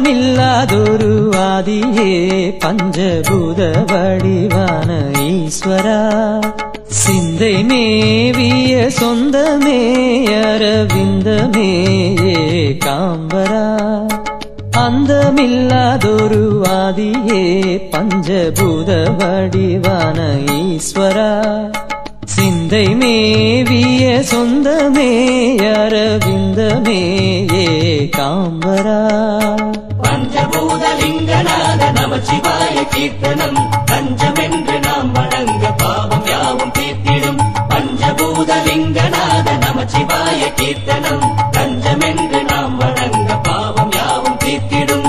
அந்தமில்லாதொரு ஆதியே பஞ்சபூத வடிவான ஈஸ்வரா சிந்தை மேவிய சொந்தமே அரவிந்தமே காம்பரா அந்தமில்லாதொரு ஆதியே பஞ்சபூத வடிவான ஈஸ்வரா சிந்தை மேவிய சொந்தமே அரவிந்தமே காம்பரா பஞ்சபூதலிங்கநாத நமச்சிவாய கீர்த்தனம் பஞ்சமென்று நாம் வணங்க பாவம் யாவும் தீர்த்திடும் பஞ்சபூதலிங்கநாத நமச்சிவாய கீர்த்தனம் பஞ்சமென்று நாம் வணங்க பாவம் யாவும் தீர்த்திடும்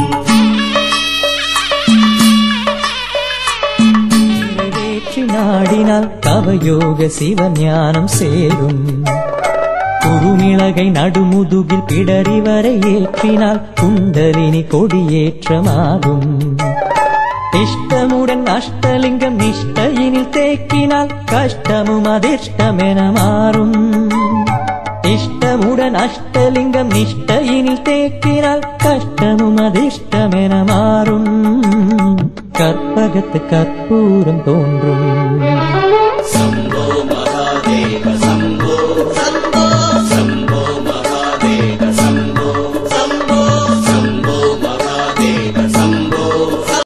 நிறைவேற்றி நாடினால் தவயோக சிவஞானம் சேரும் குறுமிளகை நடுமுதுகில் பிடரி வரை ஏற்றினால் குண்டலினி கொடியேற்றமாகும் இஷ்டமுடன் அஷ்டலிங்கம் நிஷ்டையினில் தேக்கினால் கஷ்டமும் அதிர்ஷ்டமென மாறும் இஷ்டமுடன் அஷ்டலிங்கம் நிஷ்டையினில் தேக்கினால் கஷ்டமும் அதிர்ஷ்டமென மாறும் கற்பகத்து கற்பூரம் தோன்றும் சம்போ மகாதேவ